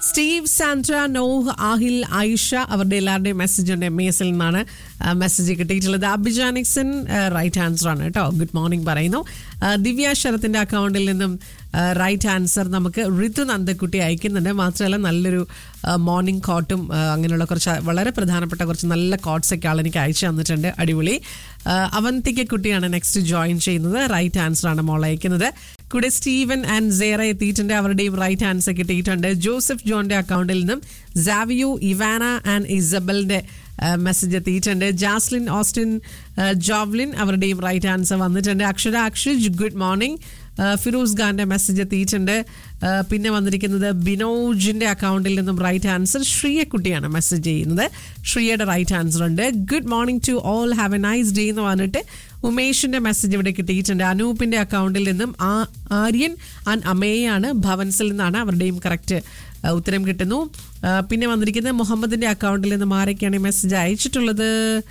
Steve Sandra Noah Ahil Ayisha അവരുടെ എല്ലാവരുടെയും message ഉണ്ട് എം എ എസിൽ നിന്നാണ് മെസ്സേജ് കിട്ടിയിട്ടുള്ളത് അബിജാനിക്സൺ റൈറ്റ് ആൻസർ ആണ് കേട്ടോ ഗുഡ് മോർണിംഗ് പറയുന്നു ആ, ദിവ്യ ശരത്തിന്റെ അക്കൗണ്ടിൽ നിന്നും റൈറ്റ് ആൻസർ നമുക്ക് ഋതു നന്ദക്കുട്ടി അയക്കുന്നുണ്ട് മാത്രമല്ല നല്ലൊരു മോർണിംഗ് കോട്ടും ആ, അങ്ങനെയുള്ള കുറച്ച് വളരെ പ്രധാനപ്പെട്ട കുറച്ച് നല്ല കോട്ട്സ് ഒക്കെ ആൾ എനിക്ക് അയച്ചു തന്നിട്ടുണ്ട് അടിപൊളി ആ, അവന്തിക കുട്ടിയാണ് നെക്സ്റ്റ് ജോയിൻ ചെയ്യുന്നത് റൈറ്റ് ആൻസർ ആണ് മോൾ അയക്കുന്നത് കൂടെ സ്റ്റീവൻ ആൻഡ് സേറ എത്തിയിട്ടുണ്ട് അവരുടെയും റൈറ്റ് ആൻസർ കിട്ടിയിട്ടുണ്ട് ജോസഫ് ജോന്റെ അക്കൗണ്ടിൽ നിന്നും സാവിയോ ഇവാന ആൻഡ് ഇസബലിന്റെ മെസ്സേജ് എത്തിയിട്ടുണ്ട് ജാസ്ലിൻ ഓസ്റ്റിൻ ആ, ജോവ്ലിൻ അവരുടെയും റൈറ്റ് ആൻസർ വന്നിട്ടുണ്ട് അക്ഷര അക്ഷജ് ഗുഡ് മോർണിംഗ് ഫിറൂസ് ഖാന്റെ മെസ്സേജ് എത്തിയിട്ടുണ്ട് ആ, പിന്നെ വന്നിരിക്കുന്നത് ബിനോജിന്റെ അക്കൗണ്ടിൽ നിന്നും റൈറ്റ് ആൻസർ ശ്രീയക്കുട്ടിയാണ് മെസ്സേജ് ചെയ്യുന്നത് ശ്രീയുടെ റൈറ്റ് ആൻസർ ഉണ്ട് good morning to all have a nice day എന്ന് പറഞ്ഞിട്ട് ഉമേഷിന്റെ മെസ്സേജ് ഇവിടെ കിട്ടിയിട്ടുണ്ട് അനൂപിന്റെ അക്കൗണ്ടിൽ നിന്നും ആ- ആര്യൻ ആൻഡ് അമേയാണ് ഭവൻസിൽ നിന്നാണ് അവരുടെയും കറക്റ്റ് ഉത്തരം കിട്ടുന്നു ആ, പിന്നെ വന്നിരിക്കുന്നത് മുഹമ്മദിന്റെ അക്കൗണ്ടിൽ നിന്നും ആരൊക്കെയാണ് ഈ മെസ്സേജ് അയച്ചിട്ടുള്ളത്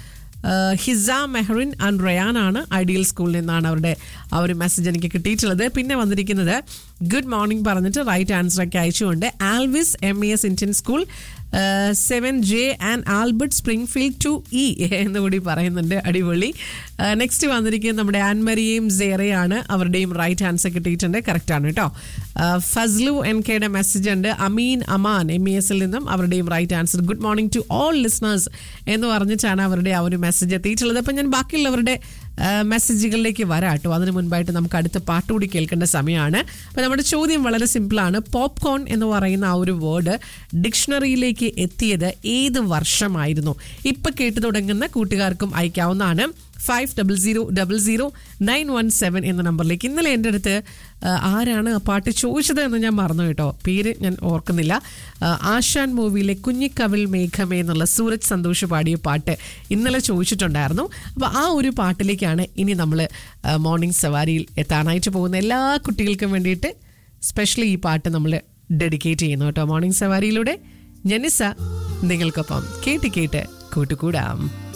ആ, ഹിസ മെഹറിൻ ആൻഡ് റയാൻ ആണ് ഐഡിയൽ സ്കൂളിൽ നിന്നാണ് അവരുടെ ആ ഒരു മെസ്സേജ് എനിക്ക് കിട്ടിയിട്ടുള്ളത് പിന്നെ വന്നിരിക്കുന്നത് ഗുഡ് മോർണിംഗ് പറഞ്ഞിട്ട് റൈറ്റ് ആൻസർ ഒക്കെ അയച്ചുകൊണ്ട് Alvis M E S Indian school seven J and Albert Springfield two E എന്ന് കൂടി പറയുന്നുണ്ട് അടിപൊളി നെക്സ്റ്റ് വന്നിരിക്കുന്നത് നമ്മുടെ ആൻമരിയും സേറയാണ് അവരുടെയും റൈറ്റ് ആൻസർ കിട്ടിയിട്ടുണ്ട് കറക്റ്റ് ആണ് കേട്ടോ ആ, ഫസ്ലു എൻ കെയുടെ മെസ്സേജ് ഉണ്ട് അമീൻ അമാൻ എം ഇ എസിൽ നിന്നും അവരുടെയും right answer good morning to all listeners എന്ന് പറഞ്ഞിട്ടാണ് അവരുടെ ആ ഒരു മെസ്സേജ് എത്തിയിട്ടുള്ളത് അപ്പം ഞാൻ ബാക്കിയുള്ളവരുടെ ആ, മെസ്സേജുകളിലേക്ക് വരാം കേട്ടോ അതിന് മുൻപായിട്ട് നമുക്ക് അടുത്ത പാട്ട് കൂടി കേൾക്കേണ്ട സമയമാണ് അപ്പോൾ നമ്മുടെ ചോദ്യം വളരെ സിമ്പിളാണ് പോപ്കോൺ എന്ന് പറയുന്ന ആ ഒരു വേർഡ് ഡിക്ഷണറിയിലേക്ക് എത്തിയത് ഏത് വർഷമായിരുന്നു ഇപ്പം കേട്ടു തുടങ്ങുന്ന കൂട്ടുകാർക്കും അയക്കാവുന്നതാണ് five double zero double zero nine one seven എന്ന നമ്പറിലേക്ക് ഇന്നലെ എൻ്റെ അടുത്ത് ആ, ആരാണ് ആ പാട്ട് ചോദിച്ചത് എന്ന് ഞാൻ മറന്നു കേട്ടോ പേര് ഞാൻ ഓർക്കുന്നില്ല ആ, ആശാൻ മൂവിയിലെ കുഞ്ഞിക്കവിൾ മേഘമേ എന്നുള്ള സൂരജ് സന്തോഷ് പാടിയ പാട്ട് ഇന്നലെ ചോദിച്ചിട്ടുണ്ടായിരുന്നു അപ്പോൾ ആ ഒരു പാട്ടിലേക്കാണ് ഇനി നമ്മൾ മോർണിംഗ് സവാരിയിൽ എത്താനായിട്ട് പോകുന്ന എല്ലാ കുട്ടികൾക്കും വേണ്ടിയിട്ട് സ്പെഷ്യലി ഈ പാട്ട് നമ്മൾ ഡെഡിക്കേറ്റ് ചെയ്യുന്നു കേട്ടോ മോർണിംഗ് സവാരിയിലൂടെ ജനിസ നിങ്ങൾക്കൊപ്പം കേട്ട് കേട്ട് കൂട്ടുകൂടാം